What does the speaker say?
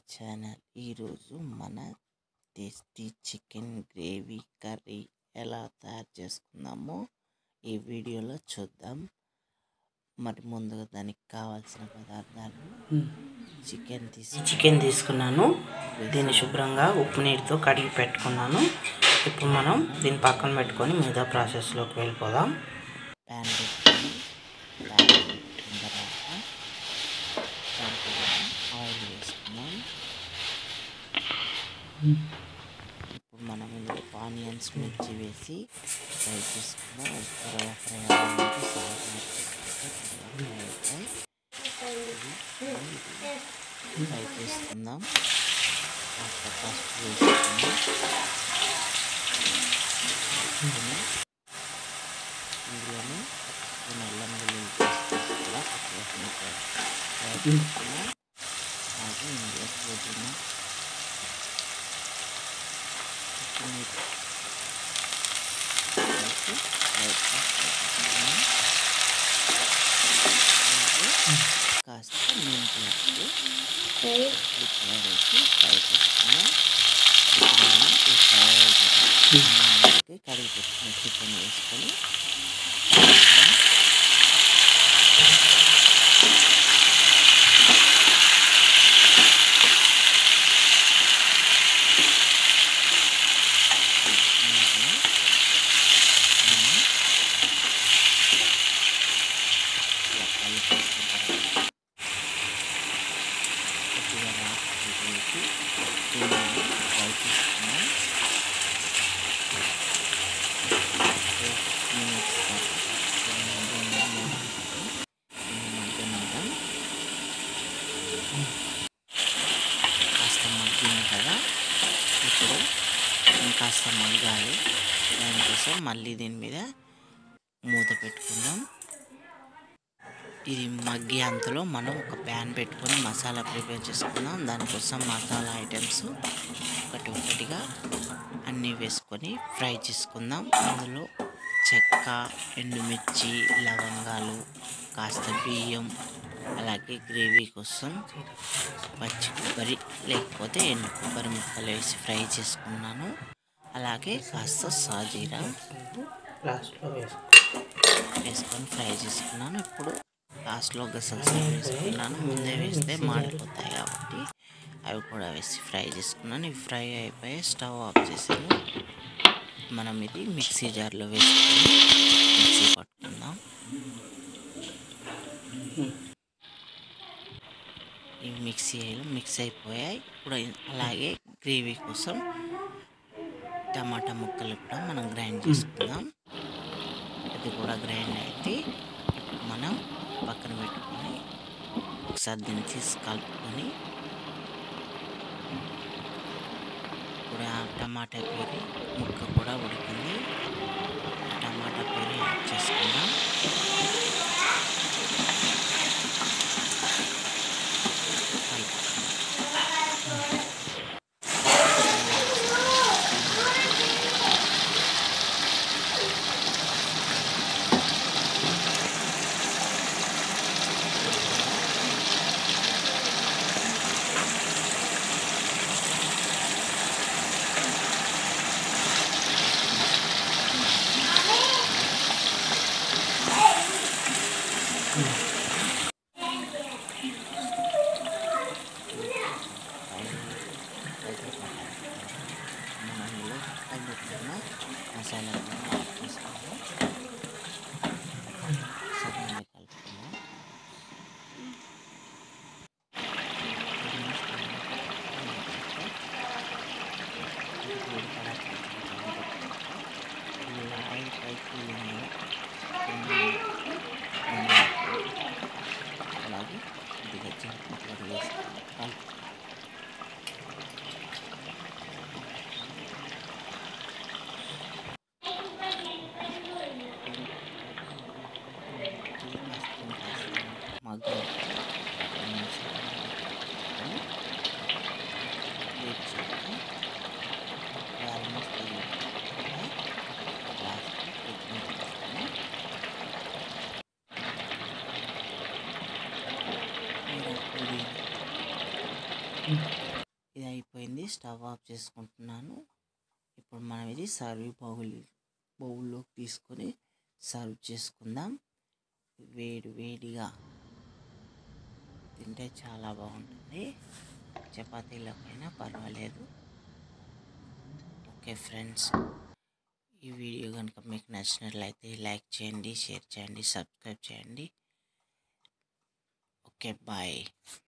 Channel ఈరోజు మన tasty chicken gravy curry ఎలా తయారు చేసుకుందామో ఈ వీడియోలో చూద్దాం మరి ముందుగా దానికి కావాల్సిన పదార్థాలు చికెన్ తీసి చికెన్ తీసుకున్నాను దీన్ని శుభ్రంగా ఉప్పు నీటితో కడిగి పెట్టుకున్నాను ఇప్పుడు మనం దీన్ని పక్కన పెట్టుకొని మిగతా ప్రాసెస్లోకి వెళ్ళిపోదాం ప్యాన్ పెట్టుకొని ప్యాన్ పెట్టుకున్న తర్వాత దాంట్లో ఆయిల్ వేసుకున్నాం ఇప్పుడు మనం ఇందులో ఆనియన్స్ మిర్చి వేసి ఫ్రై చేసుకుందాం అది త్వరగా ఫ్రై అవ్వాలంటే సాల్ట్ ఫ్రై అవుతాయి ఫ్రై చేసుకుందాం కాస్త పసుపు వేసుకుందాం వేసుకుని ఇందులోనే స్పూన్ అల్లం వెల్లుల్లి పేస్ట్ కూడా పచ్చివాసన ఫ్రై చేసుకున్నాం అలాగే ఇందులో పుదీనా కొత్తిమీర వేసి లైట్గా ఫ్రై చేసుకున్నాం అలాగే కాస్త మెంతులు ఉప్పు వేసి ఫ్రై చేసుకున్నాం ఇప్పుడు మనం ఈ ఫ్రై అయిపోయి కడిగి పెట్టుకున్న చికెన్ వేసుకొని కొద్దిగా రాసి వేసి దీన్ని ఫ్రై చేసుకున్నాం కాస్త మగ్గింది కదా ఇప్పుడు ఇంకాస్త మగ్గాలి దానికోసం మళ్ళీ దీని మీద మూత పెట్టుకుందాం ఇది మగ్గే అంతలో మనం ఒక ప్యాన్ పెట్టుకొని మసాలా ప్రిపేర్ చేసుకుందాం దానికోసం మసాలా ఐటమ్స్ ఒకటి ఒకటిగా అన్నీ వేసుకొని ఫ్రై చేసుకుందాం అందులో చెక్క ఎండుమిర్చి లవంగాలు కాస్త బియ్యం అలాగే గ్రేవీ కోసం పచ్చి కొబ్బరి లేకపోతే ఎండు కొబ్బరి ముక్కలు వేసి ఫ్రై చేసుకున్నాను అలాగే కాస్త సాజీరా లాస్ట్లో వేసుకో వేసుకొని ఫ్రై చేసుకున్నాను ఇప్పుడు లాస్ట్లో గసగసాలు వేసుకున్నాను ముందే వేస్తే మాడిపోతాయి కాబట్టి అవి కూడా వేసి ఫ్రై చేసుకున్నాను ఇవి ఫ్రై అయిపోయి స్టవ్ ఆఫ్ చేసాను మనం ఇది మిక్సీ జార్లో వేసుకొని మిక్సీ పట్టుకుందాం ఇవి మిక్సీ మిక్స్ అయిపోయాయి ఇప్పుడు అలాగే గ్రేవీ కోసం టమాటా ముక్కలు కూడా మనం గ్రైండ్ చేసుకుందాం ఇది కూడా గ్రైండ్ అయితే మనం పక్కన పెట్టుకొని ఒకసారి దీన్ని తీసి కలుపుకొని ఇప్పుడు ఆ టమాటా ప్యూరీ ముక్క కూడా ఉడికింది టమాటా ప్యూరీ యాడ్ చేసుకుందాం కలుపుకుందాం. మనం ఇలా తగ్గుతున్న మసాలా తీసుకుందాం సగంగా కలుపుకుందాం ఆయిల్ పైకి అలాగే కొద్దిగా జీలకర్ర వేసి కలుపు మగ్గ ఇది అయిపోయింది స్టవ్ ఆఫ్ చేసుకుంటున్నాను ఇప్పుడు మనం ఇది సర్వ్ బౌల్ బౌల్లోకి తీసుకొని సర్వ్ చేసుకుందాం వేడి వేడిగా తింటే చాలా బాగుంటుంది చపాతీలకైనా పర్వాలేదు ఓకే ఫ్రెండ్స్ ఈ వీడియో కనుక మీకు నచ్చినట్లయితే లైక్ చేయండి షేర్ చేయండి సబ్స్క్రైబ్ చేయండి ఓకే బాయ్